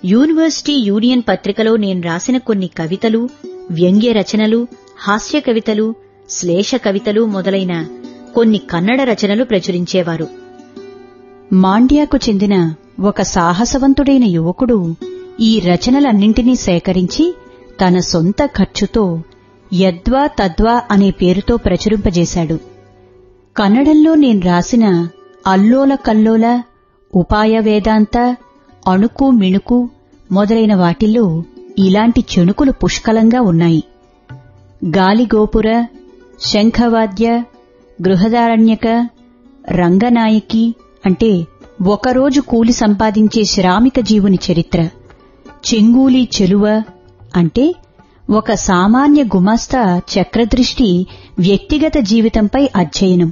university union పత్రికలో నేను రాసిన కొన్ని కవితలు వ్యంగ్య రచనలు హాస్య కవితలు శ్లేష కవితలు మొదలైన కొన్ని కన్నడ రచనలు ప్రచురించేవారు మాండ్యాకు చెందిన ఒక సాహసవంతుడైన యువకుడు ఈ రచనలన్నింటినీ సేకరించి తన సొంత ఖర్చుతో యద్వా తద్వా అనే పేరుతో ప్రచురింపజేశాడు కన్నడంలో నేను రాసిన అల్లోల కల్లోల ఉపాయ వేదాంత అణుకు మిణుకు మొదలైన వాటిల్లో ఇలాంటి చెణుకులు పుష్కలంగా ఉన్నాయి గాలిగోపుర శంఖవాద్య గృహదారణ్యక రంగనాయకి అంటే ఒకరోజు కూలి సంపాదించే శ్రామిక జీవుని చరిత్ర చెంగూలి చెలువ అంటే ఒక సామాన్య గుమాస్తా చక్రదృష్టి వ్యక్తిగత జీవితంపై అధ్యయనం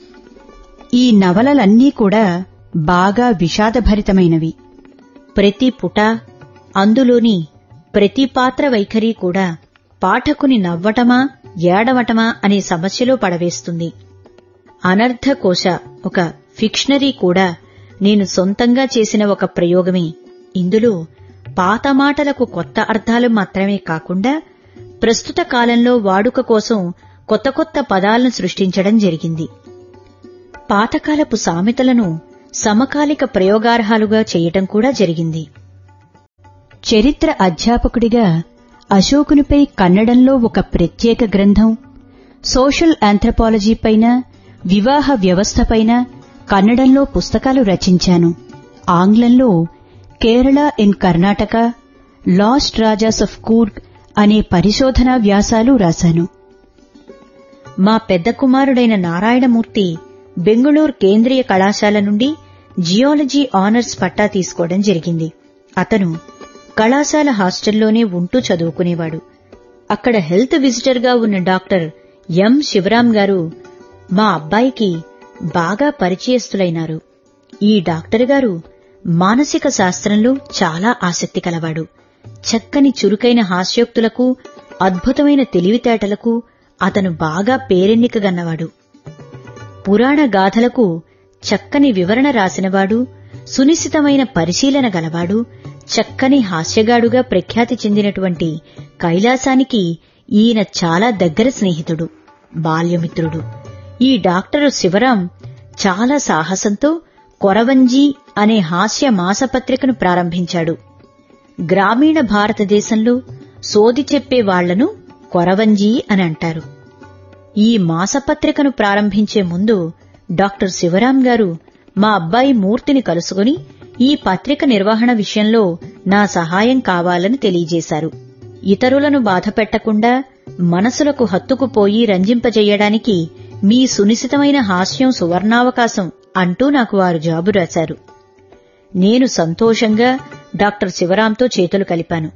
ఈ నవలలన్నీ కూడా బాగా విషాదభరితమైనవి ప్రతి పుట అందులోని ప్రతి పాత్ర వైఖరి కూడా పాఠకుని నవ్వటమా ఏడవటమా అనే సమస్యలో పడవేస్తుంది అనర్థకోశ ఒక ఫిక్షనరీ కూడా నేను సొంతంగా చేసిన ఒక ప్రయోగమే ఇందులో పాత మాటలకు కొత్త అర్థాలు మాత్రమే కాకుండా ప్రస్తుత కాలంలో వాడుక కోసం కొత్త కొత్త పదాలను సృష్టించడం జరిగింది పాతకాలపు సామెతలను సమకాలిక ప్రయోగార్హాలుగా చేయటం కూడా జరిగింది చరిత్ర అధ్యాపకుడిగా అశోకునిపై కన్నడంలో ఒక ప్రత్యేక గ్రంథం సోషల్ ఆంథ్రపాలజీ పైన వివాహ వ్యవస్థపైన కన్నడంలో పుస్తకాలు రచించాను ఆంగ్లంలో Kerala in Karnataka lost Rajas of Coorg అనే పరిశోధనా వ్యాసాలు రాశాను మా పెద్ద కుమారుడైన నారాయణమూర్తి బెంగుళూరు కేంద్రీయ కళాశాల నుండి జియాలజీ ఆనర్స్ పట్టా తీసుకోవడం జరిగింది అతను కళాశాల హాస్టల్లోనే ఉంటూ చదువుకునేవాడు అక్కడ హెల్త్ విజిటర్గా ఉన్న డాక్టర్ ఎం శివరాం గారు మా అబ్బాయికి బాగా పరిచయస్తులైనారు ఈ డాక్టర్ గారు మానసిక శాస్త్రంలో చాలా ఆసక్తి కలవాడు చక్కని చురుకైన హాస్యోక్తులకు అద్భుతమైన తెలివితేటలకు అతను బాగా పేరెన్నికగన్నవాడు పురాణ గాథలకు చక్కని వివరణ రాసినవాడు సునిశితమైన పరిశీలన గలవాడు చక్కని హాస్యగాడుగా ప్రఖ్యాతి చెందినటువంటి కైలాసానికి ఈయన చాలా దగ్గర స్నేహితుడు బాల్యమిత్రుడు ఈ డాక్టరు శివరాం చాలా సాహసంతో కొరవంజీ అనే హాస్య మాసపత్రికను ప్రారంభించాడు గ్రామీణ భారతదేశంలో సోది చెప్పే వాళ్లను కొరవంజీ అని అంటారు ఈ మాసపత్రికను ప్రారంభించే ముందు డాక్టర్ శివరాం గారు మా అబ్బాయి మూర్తిని కలుసుకుని ఈ పత్రిక నిర్వహణ విషయంలో నా సహాయం కావాలని తెలియజేశారు ఇతరులను బాధపెట్టకుండా మనసులకు హత్తుకుపోయి రంజింపజేయడానికి మీ సునిశితమైన హాస్యం సువర్ణావకాశం అంటూ నాకు వారు జాబు రాశారు నేను సంతోషంగా డాక్టర్ శివరాంతో చేతులు కలిపాను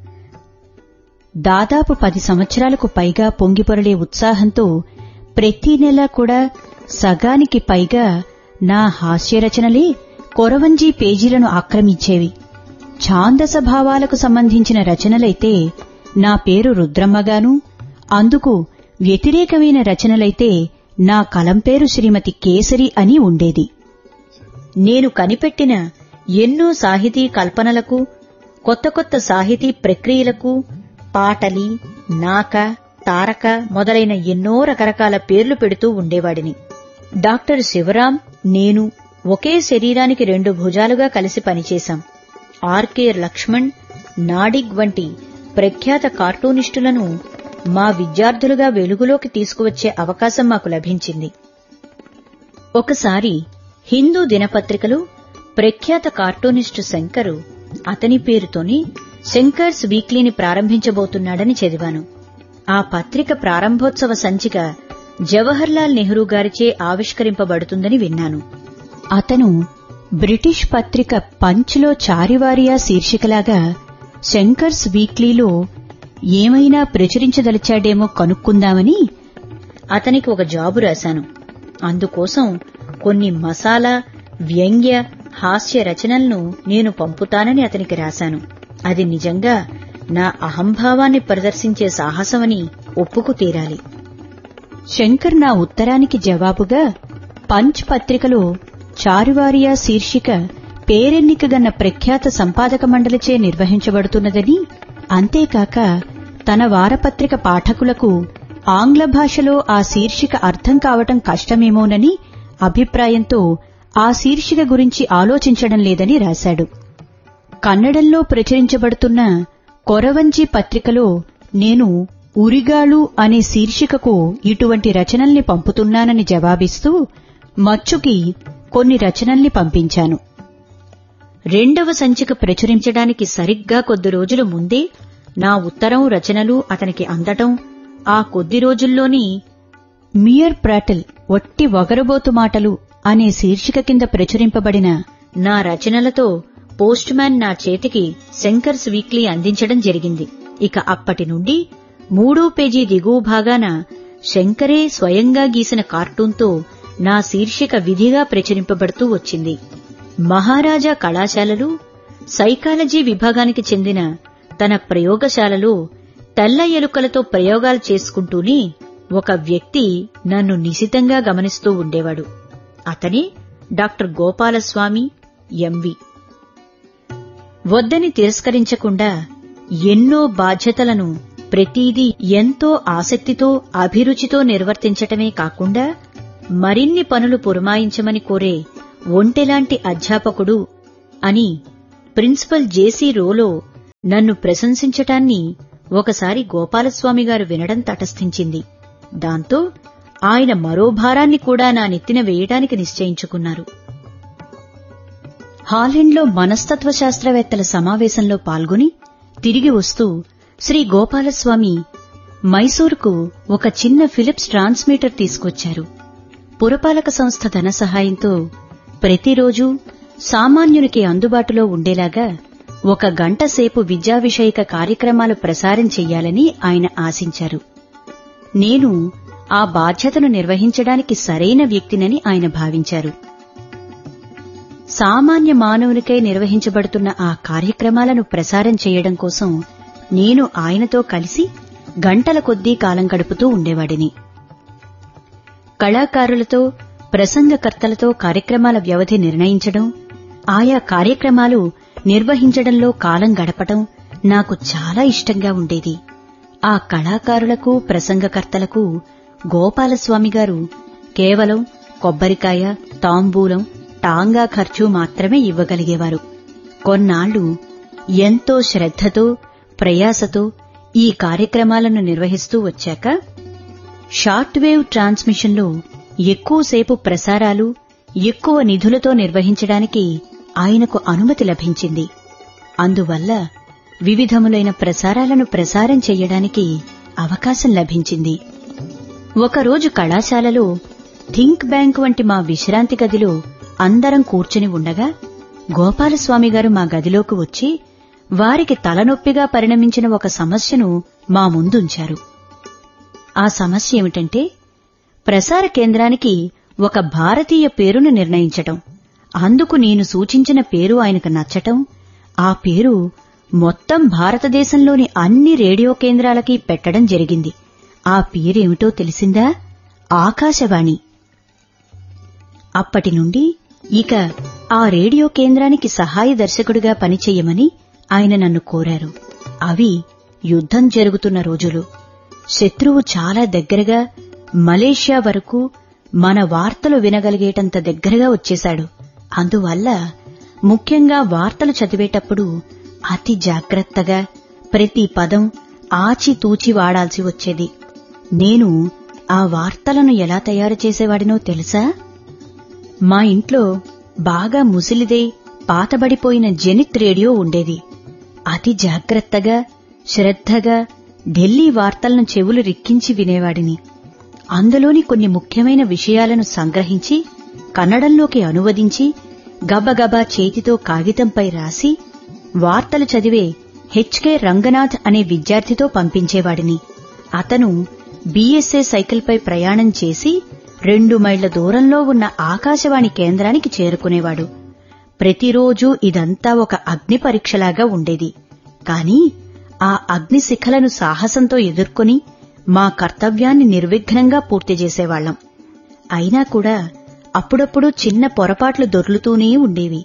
దాదాపు పది సంవత్సరాలకు పైగా పొంగిపొరలే ఉత్సాహంతో ప్రతి నెలా కూడా సగానికి పైగా నా హాస్యరచనలే కొరవంజీ పేజీలను ఆక్రమించేవి ఛాందస భావాలకు సంబంధించిన రచనలైతే నా పేరు రుద్రమ్మగాను అందుకు వ్యతిరేకమైన రచనలైతే నా కలం పేరు శ్రీమతి కేసరి అని ఉండేది నేను కనిపెట్టిన ఎన్నో సాహితీ కల్పనలకు కొత్త కొత్త సాహితీ ప్రక్రియలకు పాటలి నాక తారక మొదలైన ఎన్నో రకరకాల పేర్లు పెడుతూ ఉండేవాడిని డాక్టర్ శివరాం నేను ఒకే శరీరానికి రెండు భుజాలుగా కలిసి పనిచేశాం ఆర్కే లక్ష్మణ్ నాడిగ్ వంటి ప్రఖ్యాత కార్టూనిస్టులను మా విద్యార్థులుగా వెలుగులోకి తీసుకువచ్చే అవకాశం మాకు లభించింది ఒకసారి హిందూ దినపత్రికలో ప్రఖ్యాత కార్టూనిస్టు శంకరు అతని పేరుతోని శంకర్స్ వీక్లీని ప్రారంభించబోతున్నాడని చదివాను ఆ పత్రిక ప్రారంభోత్సవ సంచిక జవహర్లాల్ నెహ్రూ గారిచే ఆవిష్కరింపబడుతుందని విన్నాను అతను బ్రిటిష్ పత్రిక పంచ్లో చారివారియా శీర్షికలాగా శంకర్స్ వీక్లీలో ఏమైనా ప్రచురించదలిచాడేమో కనుక్కుందామని అతనికి ఒక జాబు రాశాను అందుకోసం కొన్ని మసాలా వ్యంగ్య హాస్య రచనలను నేను పంపుతానని అతనికి రాశాను అది నిజంగా నా అహంభావాన్ని ప్రదర్శించే సాహసమని ఒప్పుకు తీరాలి శంకర్ నా ఉత్తరానికి జవాబుగా పంచ్ పత్రికలో చారువారియా శీర్షిక పేరెన్నికగన్న ప్రఖ్యాత సంపాదక మండలిచే నిర్వహించబడుతున్నదని అంతేకాక తన వారపత్రిక పాఠకులకు ఆంగ్ల భాషలో ఆ శీర్షిక అర్థం కావటం కష్టమేమోనని అభిప్రాయంతో ఆ శీర్షిక గురించి ఆలోచించడం లేదని రాశాడు కన్నడంలో ప్రచురించబడుతున్న కొరవంజి పత్రికలో నేను ఉరిగాళు అనే శీర్షికకు ఇటువంటి రచనల్ని పంపుతున్నానని జవాబిస్తూ మచ్చుకి కొన్ని రచనల్ని పంపించాను రెండవ సంచిక ప్రచురించడానికి సరిగ్గా కొద్ది రోజుల ముందే నా ఉత్తరం రచనలు అతనికి అందటం ఆ కొద్ది రోజుల్లోని మియర్ ప్రాటల్ ఒట్టి వగరబోతు మాటలు అనే శీర్షిక కింద ప్రచురింపబడిన నా రచనలతో పోస్ట్ మ్యాన్ నా చేతికి శంకర్స్ వీక్లీ అందించడం జరిగింది ఇక అప్పటి నుండి మూడో పేజీ దిగువ భాగాన శంకరే స్వయంగా గీసిన కార్టూన్తో నా శీర్షిక విధిగా ప్రచురింపబడుతూ వచ్చింది మహారాజా కళాశాలలు సైకాలజీ విభాగానికి చెందిన తన ప్రయోగశాలలో తెల్ల ఎలుకలతో ప్రయోగాలు చేసుకుంటూనే ఒక వ్యక్తి నన్ను నిశితంగా గమనిస్తూ ఉండేవాడు అతనే డాక్టర్ గోపాలస్వామి ఎంవి వద్దని తిరస్కరించకుండా ఎన్నో బాధ్యతలను ప్రతిదీ ఎంతో ఆసక్తితో అభిరుచితో నిర్వర్తించటమే కాకుండా మరిన్ని పనులు పురమాయించమని కోరే ఒంటెలాంటి అధ్యాపకుడు అని ప్రిన్సిపల్ జేసీ రోలో నన్ను ప్రశంసించటాన్ని ఒకసారి గోపాలస్వామి గారు వినడం తటస్థించింది దాంతో ఆయన మరో భారాన్ని కూడా నా నెత్తిన వేయడానికి నిశ్చయించుకున్నారు హాలెండ్లో మనస్తత్వ శాస్త్రవేత్తల సమావేశంలో పాల్గొని తిరిగి వస్తూ శ్రీ గోపాలస్వామి మైసూరుకు ఒక చిన్న ఫిలిప్స్ ట్రాన్స్మీటర్ తీసుకొచ్చారు పురపాలక సంస్థ ధన సహాయంతో ప్రతిరోజు సామాన్యునికి అందుబాటులో ఉండేలాగా ఒక గంట సేపు విద్యా విషయక కార్యక్రమాలు ప్రసారం చెయ్యాలని ఆయన ఆశించారు నేను ఆ బాధ్యతను నిర్వహించడానికి సరైన వ్యక్తినని ఆయన భావించారు సామాన్య మానవునికై నిర్వహించబడుతున్న ఆ కార్యక్రమాలను ప్రసారం చేయడం కోసం నేను ఆయనతో కలిసి గంటల కొద్దీ కాలం గడుపుతూ ఉండేవాడిని కళాకారులతో ప్రసంగకర్తలతో కార్యక్రమాల వ్యవధి నిర్ణయించడం ఆయా కార్యక్రమాలు నిర్వహించడంలో కాలం గడపటం నాకు చాలా ఇష్టంగా ఉండేది ఆ కళాకారులకు ప్రసంగకర్తలకు గోపాలస్వామి గారు కేవలం కొబ్బరికాయ తాంబూలం టాంగా ఖర్చు మాత్రమే ఇవ్వగలిగేవారు కొన్నాళ్లు ఎంతో శ్రద్ధతో ప్రయాసతో ఈ కార్యక్రమాలను నిర్వహిస్తూ వచ్చాక షార్ట్ వేవ్ ట్రాన్స్మిషన్లో ఎక్కువసేపు ప్రసారాలు ఎక్కువ నిధులతో నిర్వహించడానికి ఆయనకు అనుమతి లభించింది అందువల్ల వివిధములైన ప్రసారాలను ప్రసారం చెయ్యడానికి అవకాశం లభించింది ఒకరోజు కళాశాలలో థింక్ బ్యాంక్ వంటి మా విశ్రాంతి గదిలో అందరం కూర్చుని ఉండగా గోపాలస్వామి గారు మా గదిలోకి వచ్చి వారికి తలనొప్పిగా పరిణమించిన ఒక సమస్యను మా ముందుంచారు ఆ సమస్య ఏమిటంటే ప్రసార కేంద్రానికి ఒక భారతీయ పేరును నిర్ణయించటం అందుకు నేను సూచించిన పేరు ఆయనకు నచ్చటం ఆ పేరు మొత్తం భారతదేశంలోని అన్ని రేడియో కేంద్రాలకి పెట్టడం జరిగింది ఆ పేరేమిటో తెలిసిందా ఆకాశవాణి అప్పటి నుండి ఇక ఆ రేడియో కేంద్రానికి సహాయ దర్శకుడిగా పనిచెయ్యమని ఆయన నన్ను కోరారు అవి యుద్ధం జరుగుతున్న రోజులు శత్రువు చాలా దగ్గరగా మలేషియా వరకు మన వార్తలు వినగలిగేటంత దగ్గరగా వచ్చేశాడు అందువల్ల ముఖ్యంగా వార్తలు చదివేటప్పుడు అతి జాగ్రత్తగా ప్రతి పదం ఆచితూచి వాడాల్సి వచ్చేది నేను ఆ వార్తలను ఎలా తయారు చేసేవాడినో తెలుసా మా ఇంట్లో బాగా ముసిలిదే పాతబడిపోయిన జెనిత్ రేడియో ఉండేది అతి జాగ్రత్తగా శ్రద్ధగా ఢిల్లీ వార్తలను చెవులు రిక్కించి వినేవాడిని అందులోని కొన్ని ముఖ్యమైన విషయాలను సంగ్రహించి కన్నడంలోకి అనువదించి గబగబా చేతితో కాగితంపై రాసి వార్తలు చదివే హెచ్కే రంగనాథ్ అనే విద్యార్థితో పంపించేవాడిని అతను బీఎస్ఏ సైకిల్పై ప్రయాణం చేసి రెండు మైళ్ల దూరంలో ఉన్న ఆకాశవాణి కేంద్రానికి చేరుకునేవాడు ప్రతిరోజూ ఇదంతా ఒక అగ్ని పరీక్షలాగా ఉండేది కాని ఆ అగ్ని శిఖలను సాహసంతో ఎదుర్కొని మా కర్తవ్యాన్ని నిర్విఘ్నంగా పూర్తి చేసేవాళ్లం అయినా కూడా అప్పుడప్పుడు చిన్న పొరపాట్లు దొర్లుతూనే ఉండేవి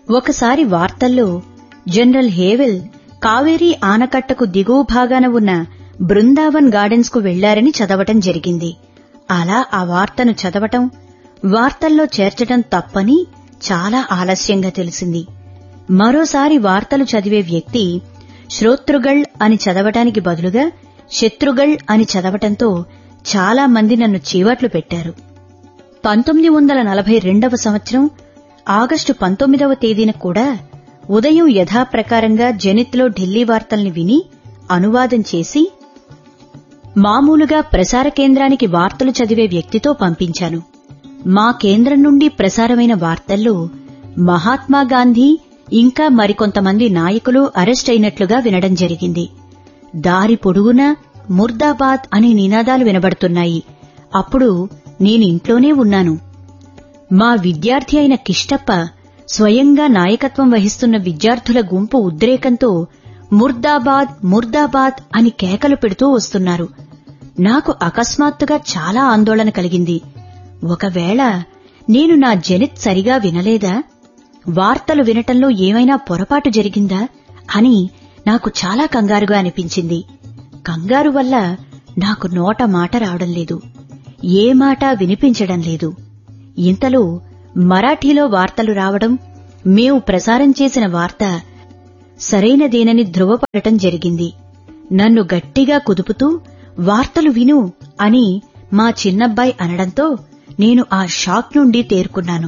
ఒకసారి వార్తల్లో జనరల్ హేవెల్ కావేరీ ఆనకట్టకు దిగువ భాగాన ఉన్న బృందావన్ గార్డెన్స్ కు వెళ్లారని చదవటం జరిగింది అలా ఆ వార్తను చదవటం వార్తల్లో చేర్చటం తప్పని చాలా ఆలస్యంగా తెలిసింది మరోసారి వార్తలు చదివే వ్యక్తి శ్రోతృగళ్ అని చదవటానికి బదులుగా శత్రుగళ్ అని చదవటంతో చాలా మంది నన్ను చీవట్లు పెట్టారు పంతొమ్మిది వందల నలభై రెండవ సంవత్సరం ఆగస్టు పంతొమ్మిదవ తేదీన కూడా ఉదయం యథాప్రకారంగా జనిత్లో ఢిల్లీ వార్తల్ని విని అనువాదం చేసి మామూలుగా ప్రసార కేంద్రానికి వార్తలు చదివే వ్యక్తితో పంపించాను మా కేంద్రం నుండి ప్రసారమైన వార్తల్లో మహాత్మా గాంధీ ఇంకా మరికొంతమంది నాయకులు అరెస్ట్ అయినట్లుగా వినడం జరిగింది దారి పొడుగునా ముర్దాబాద్ అనే నినాదాలు వినబడుతున్నాయి అప్పుడు నేను ఇంట్లోనే ఉన్నాను మా విద్యార్థి అయిన కిష్టప్ప స్వయంగా నాయకత్వం వహిస్తున్న విద్యార్థుల గుంపు ఉద్రేకంతో ముర్దాబాద్ ముర్దాబాద్ అని కేకలు పెడుతూ వస్తున్నారు నాకు అకస్మాత్తుగా చాలా ఆందోళన కలిగింది ఒకవేళ నేను నా జనిత్ సరిగా వినలేదా వార్తలు వినటంలో ఏమైనా పొరపాటు జరిగిందా అని నాకు చాలా కంగారుగా అనిపించింది కంగారు వల్ల నాకు నోట మాట రావడం లేదు ఏ మాట వినిపించడం లేదు ఇంతలో మరాఠీలో వార్తలు రావడం మేము ప్రసారం చేసిన వార్త సరైనదేనని ధృవపడటం జరిగింది నన్ను గట్టిగా కుదుపుతూ వార్తలు విను అని మా చిన్నబ్బాయి అనడంతో నేను ఆ షాక్ నుండి తేరుకున్నాను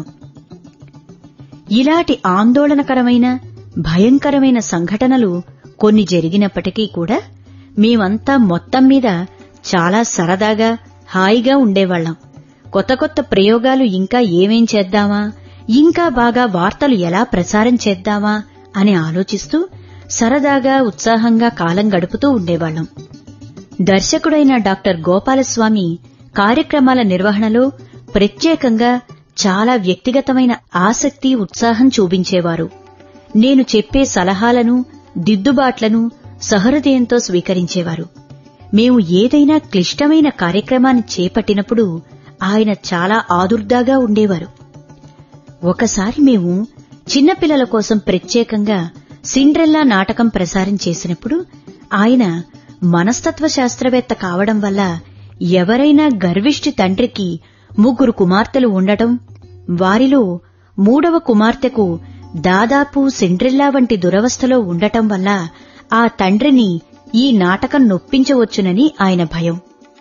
ఇలాంటి ఆందోళనకరమైన భయంకరమైన సంఘటనలు కొన్ని జరిగినప్పటికీ కూడా మేమంతా మొత్తం మీద చాలా సరదాగా హాయిగా ఉండేవాళ్లం కొత్త కొత్త ప్రయోగాలు ఇంకా ఏమేం చేద్దామా ఇంకా బాగా వార్తలు ఎలా ప్రసారం చేద్దామా అని ఆలోచిస్తూ సరదాగా ఉత్సాహంగా కాలం గడుపుతూ ఉండేవాళ్లం దర్శకుడైన డాక్టర్ గోపాలస్వామి కార్యక్రమాల నిర్వహణలో ప్రత్యేకంగా చాలా వ్యక్తిగతమైన ఆసక్తి ఉత్సాహం చూపించేవారు నేను చెప్పే సలహాలను దిద్దుబాట్లను సహృదయంతో స్వీకరించేవారు మేము ఏదైనా క్లిష్టమైన కార్యక్రమాన్ని చేపట్టినప్పుడు ఆయన చాలా ఆదుర్దాగా ఉండేవారు ఒకసారి మేము చిన్నపిల్లల కోసం ప్రత్యేకంగా సిండ్రెల్లా నాటకం ప్రసారం చేసినప్పుడు ఆయన మనస్తత్వ శాస్త్రవేత్త కావడం వల్ల ఎవరైనా గర్విష్టి తండ్రికి ముగ్గురు కుమార్తెలు ఉండటం వారిలో మూడవ కుమార్తెకు దాదాపు సిండ్రెల్లా వంటి దురవస్థలో ఉండటం వల్ల ఆ తండ్రిని ఈ నాటకం నొప్పించవచ్చునని ఆయన భయం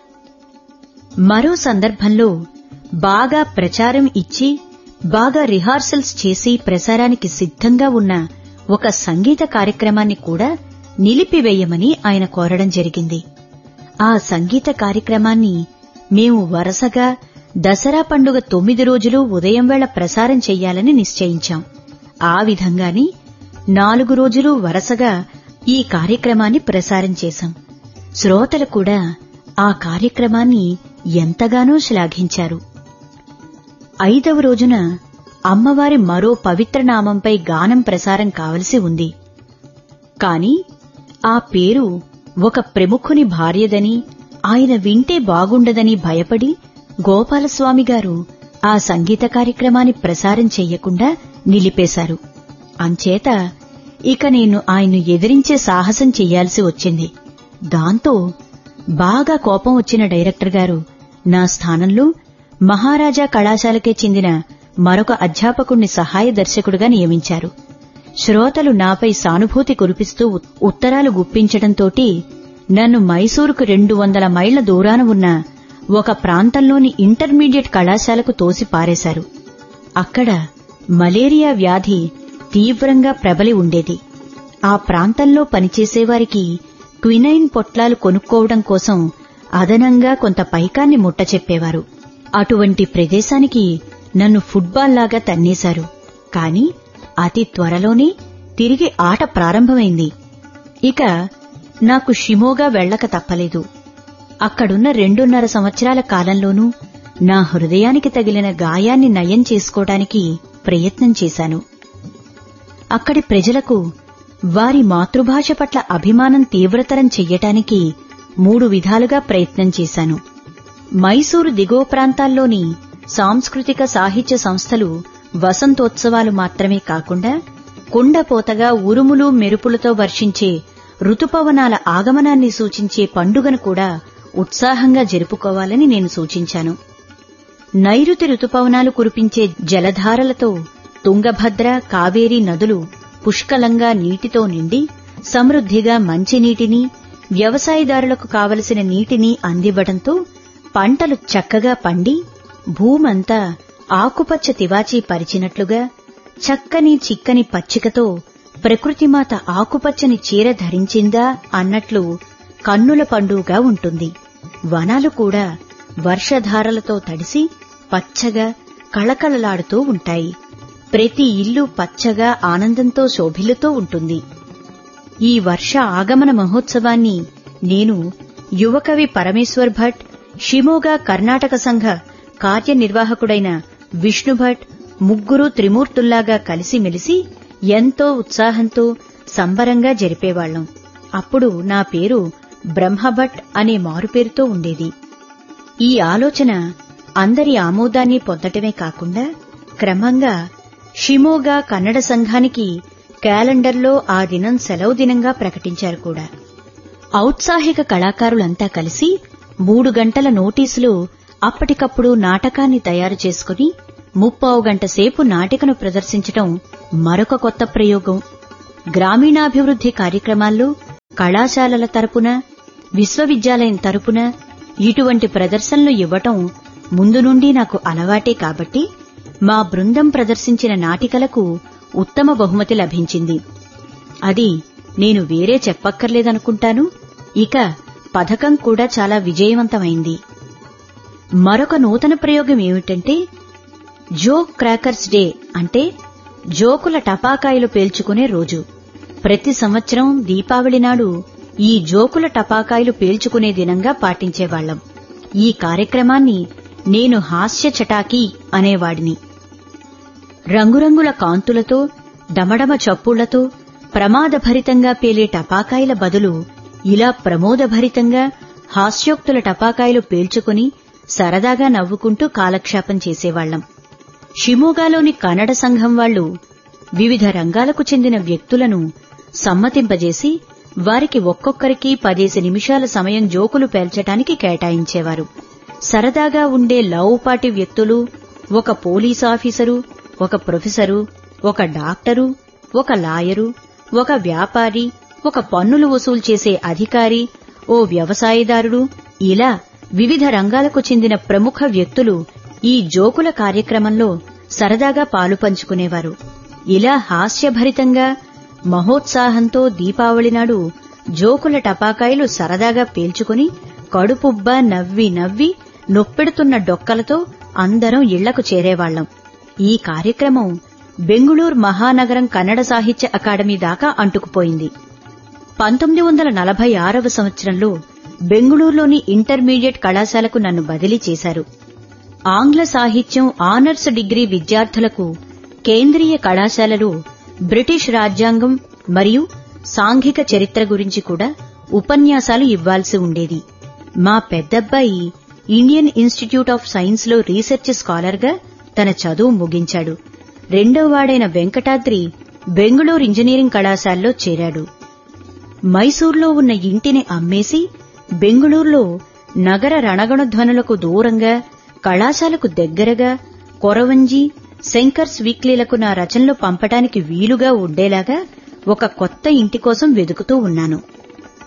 మరో సందర్భంలో బాగా ప్రచారం ఇచ్చి బాగా రిహార్సల్స్ చేసి ప్రసారానికి సిద్ధంగా ఉన్న ఒక సంగీత కార్యక్రమాన్ని కూడా నిలిపివేయమని ఆయన కోరడం జరిగింది ఆ సంగీత కార్యక్రమాన్ని మేము వరుసగా దసరా పండుగ తొమ్మిది రోజులు ఉదయం వేళ ప్రసారం చెయ్యాలని నిశ్చయించాం ఆ విధంగానే నాలుగు రోజులు వరుసగా ఈ కార్యక్రమాన్ని ప్రసారం చేశాం శ్రోతలు కూడా ఆ కార్యక్రమాన్ని ఎంతగానో శ్లాఘించారు ఐదవ రోజున అమ్మవారి మరో పవిత్ర నామంపై గానం ప్రసారం కావలసి ఉంది కాని ఆ పేరు ఒక ప్రముఖుని భార్యదని ఆయన వింటే బాగుండదని భయపడి గోపాలస్వామి గారు ఆ సంగీత కార్యక్రమాన్ని ప్రసారం చెయ్యకుండా నిలిపేశారు అంచేత ఇక నేను ఆయన్ను ఎదిరించే సాహసం చెయ్యాల్సి వచ్చింది దాంతో బాగా కోపం వచ్చిన డైరెక్టర్ గారు నా స్థానంలో మహారాజా కళాశాలకే చెందిన మరొక అధ్యాపకుణ్ణి సహాయ దర్శకుడిగా నియమించారు శ్రోతలు నాపై సానుభూతి కురిపిస్తూ ఉత్తరాలు గుప్పించడంతోటి నన్ను మైసూరుకు రెండు వందల మైళ్ల దూరాన ఉన్న ఒక ప్రాంతంలోని ఇంటర్మీడియట్ కళాశాలకు తోసి పారేశారు అక్కడ మలేరియా వ్యాధి తీవ్రంగా ప్రబలి ఉండేది ఆ ప్రాంతంలో పనిచేసేవారికి క్వినైన్ పొట్లాలు కొనుక్కోవడం కోసం అదనంగా కొంత పైకాన్ని ముట్టచెప్పేవారు అటువంటి ప్రదేశానికి నన్ను ఫుట్బాల్ లాగా తన్నేశారు కాని అతి త్వరలోనే తిరిగి ఆట ప్రారంభమైంది ఇక నాకు షిమోగా వెళ్లక తప్పలేదు అక్కడున్న రెండున్నర సంవత్సరాల కాలంలోనూ నా హృదయానికి తగిలిన గాయాన్ని నయం చేసుకోవడానికి ప్రయత్నం చేశాను అక్కడి ప్రజలకు వారి మాతృభాష పట్ల అభిమానం తీవ్రతరం చెయ్యటానికి మూడు విధాలుగా ప్రయత్నం చేశాను మైసూరు దిగువ ప్రాంతాల్లోని సాంస్కృతిక సాహిత్య సంస్థలు వసంతోత్సవాలు మాత్రమే కాకుండా కుండపోతగా ఉరుములు మెరుపులతో వర్షించే ఋతుపవనాల ఆగమనాన్ని సూచించే పండుగను కూడా ఉత్సాహంగా జరుపుకోవాలని నేను సూచించాను నైరుతి ఋతుపవనాలు కురిపించే జలధారలతో తుంగభద్ర కావేరీ నదులు పుష్కలంగా నీటితో నిండి సమృద్ధిగా మంచినీటిని వ్యవసాయదారులకు కావలసిన నీటిని అందివ్వడంతో పంటలు చక్కగా పండి భూమంతా ఆకుపచ్చ తివాచీ పరిచినట్లుగా చక్కని చిక్కని పచ్చికతో ప్రకృతిమాత ఆకుపచ్చని చీర ధరించిందా అన్నట్లు కన్నుల పండుగగా ఉంటుంది వనాలు కూడా వర్షధారలతో తడిసి పచ్చగా కళకళలాడుతూ ఉంటాయి ప్రతి ఇల్లు పచ్చగా ఆనందంతో శోభిల్లుతూ ఉంటుంది ఈ వర్ష ఆగమన మహోత్సవాన్ని నేను యువకవి పరమేశ్వర్ భట్ షిమోగా కర్ణాటక సంఘ కార్యనిర్వాహకుడైన విష్ణుభట్ ముగ్గురు త్రిమూర్తుల్లాగా కలిసిమెలిసి ఎంతో ఉత్సాహంతో సంబరంగా జరిపేవాళ్లం అప్పుడు నా పేరు బ్రహ్మభట్ అనే మారుపేరుతో ఉండేది ఈ ఆలోచన అందరి ఆమోదాన్ని పొందటమే కాకుండా క్రమంగా షిమోగా కన్నడ సంఘానికి క్యాలెండర్లో ఆ దినం సెలవు దినంగా ప్రకటించారు కూడా ఔత్సాహిక కళాకారులంతా కలిసి మూడు గంటల నోటీసులో అప్పటికప్పుడు నాటకాన్ని తయారు చేసుకుని ముప్పావు గంట సేపు నాటికను ప్రదర్శించటం మరొక కొత్త ప్రయోగం గ్రామీణాభివృద్ధి కార్యక్రమాల్లో కళాశాలల తరపున విశ్వవిద్యాలయం తరపున ఇటువంటి ప్రదర్శనలు ఇవ్వటం ముందు నుండి నాకు అలవాటే కాబట్టి మా బృందం ప్రదర్శించిన నాటికలకు ఉత్తమ బహుమతి లభించింది అది నేను వేరే చెప్పక్కర్లేదనుకుంటాను ఇక పథకం కూడా చాలా విజయవంతమైంది మరొక నూతన ప్రయోగం ఏమిటంటే జోక్ క్రాకర్స్ డే అంటే జోకుల టపాకాయలు పేల్చుకునే రోజు ప్రతి సంవత్సరం దీపావళి నాడు ఈ జోకుల టపాకాయలు పేల్చుకునే దినంగా పాటించేవాళ్లం ఈ కార్యక్రమాన్ని నేను హాస్య చటాకీ అనేవాడిని రంగురంగుల కాంతులతో డమడమ చప్పుళ్లతో ప్రమాదభరితంగా పేలే టపాకాయల బదులు ఇలా ప్రమోదభరితంగా హాస్యోక్తుల టపాకాయలు పేల్చుకుని సరదాగా నవ్వుకుంటూ కాలక్షేపం చేసేవాళ్లం షిమోగాలోని కన్నడ సంఘం వాళ్లు వివిధ రంగాలకు చెందిన వ్యక్తులను సమ్మతింపజేసి వారికి ఒక్కొక్కరికి పదేసి నిమిషాల సమయం జోకులు పేల్చటానికి కేటాయించేవారు సరదాగా ఉండే లావుపాటి వ్యక్తులు ఒక పోలీస్ ఆఫీసరు ఒక ప్రొఫెసరు ఒక డాక్టరు ఒక లాయరు ఒక వ్యాపారి ఒక పన్నులు వసూలు చేసే అధికారి ఓ వ్యవసాయదారుడు ఇలా వివిధ రంగాలకు చెందిన ప్రముఖ వ్యక్తులు ఈ జోకుల కార్యక్రమంలో సరదాగా పాలు పంచుకునేవారు ఇలా హాస్యభరితంగా మహోత్సాహంతో దీపావళి నాడు జోకుల టపాకాయలు సరదాగా పేల్చుకుని కడుపుబ్బ నవ్వి నవ్వి నొప్పెడుతున్న డొక్కలతో అందరం ఇళ్లకు చేరేవాళ్లం ఈ కార్యక్రమం బెంగుళూరు మహానగరం కన్నడ సాహిత్య అకాడమీ దాకా అంటుకుపోయింది పంతొమ్మిది వందల నలభై ఆరవ సంవత్సరంలో బెంగుళూరులోని ఇంటర్మీడియట్ కళాశాలకు నన్ను బదిలీ చేశారు ఆంగ్ల సాహిత్యం ఆనర్స్ డిగ్రీ విద్యార్థులకు కేంద్రీయ కళాశాలలో బ్రిటిష్ రాజ్యాంగం మరియు సాంఘిక చరిత్ర గురించి కూడా ఉపన్యాసాలు ఇవ్వాల్సి ఉండేది మా పెద్దబ్బాయి ఇండియన్ ఇన్స్టిట్యూట్ ఆఫ్ సైన్స్ లో రీసెర్చ్ స్కాలర్ గా తన చదువు ముగించాడు రెండోవాడైన వెంకటాద్రి బెంగుళూరు ఇంజనీరింగ్ కళాశాలలో చేరాడు మైసూర్లో ఉన్న ఇంటిని అమ్మేసి బెంగుళూరులో నగర రణగణధ్వనులకు దూరంగా కళాశాలకు దగ్గరగా కొరవంజి శంకర్స్ వీక్లీలకు నా రచనలు పంపటానికి వీలుగా ఉండేలాగా ఒక కొత్త ఇంటి కోసం వెదుకుతూ ఉన్నాను